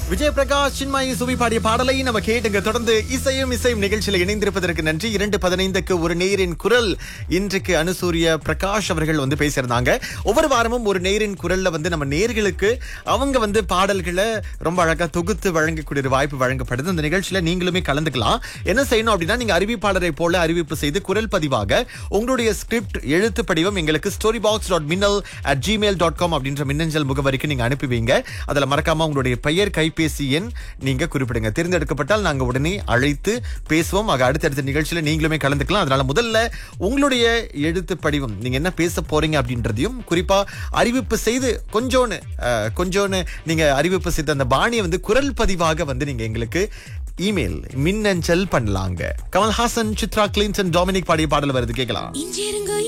விஜய் பிரகாஷ் சின்மாயி சுவி பாடிய பாடலை நம்ம கேட்டுங்க தொடர்ந்து இசையும் இசையும் நிகழ்ச்சியில் இணைந்திருப்பதற்கு நன்றி இரண்டு பதினைந்துக்கு ஒரு நேரின் குரல் இன்றைக்கு அனுசூரிய பிரகாஷ் அவர்கள் வந்து பேசியிருந்தாங்க ஒவ்வொரு வாரமும் ஒரு நேரின் குரல்ல வந்து நம்ம நேர்களுக்கு அவங்க வந்து பாடல்களை ரொம்ப அழகா தொகுத்து வழங்கக்கூடிய ஒரு வாய்ப்பு வழங்கப்படுது இந்த நிகழ்ச்சியில நீங்களுமே கலந்துக்கலாம் என்ன செய்யணும் அப்படின்னா நீங்க அறிவிப்பாளரை போல அறிவிப்பு செய்து குரல் பதிவாக உங்களுடைய ஸ்கிரிப்ட் எழுத்து படிவம் எங்களுக்கு story box dot Minnal at Gmail dot com அப்படின்ற மின்னஞ்சல் முகவரிக்கு நீங்க அனுப்பி வைங்க அதுல மறக்காம உங்களுடைய பெயர் கைபேசி எண் நீங்க குறிப்பிடுங்க தேர்ந்தெடுக்கப்பட்டால் நாங்க உடனே அழைத்து பேசுவோம் ஆக அடுத்தடுத்த நிகழ்ச்சியில நீங்களுமே கலந்துக்கலாம் அதனால முதல்ல உங்களுடைய எழுத்து படிவம் நீங்க என்ன பேச போறீங்க அப்படின்றதையும் குறிப்பா அறிவிப்பு செய்து கொஞ்சோன்னு அஹ், கொஞ்சோன்னு நீங்க அறிவிப்பு செய்த அந்த பாணியை வந்து குரல் பதிவாக வந்து நீங்க எங்களுக்கு இமெயில் மின்னஞ்சல் பண்ணலாங்க கமல்ஹாசன் சித்ரா கிளின்சன் டாமினிக் பாடிய பாடல் வருது கேட்கலாம் இஞ்சிருங்க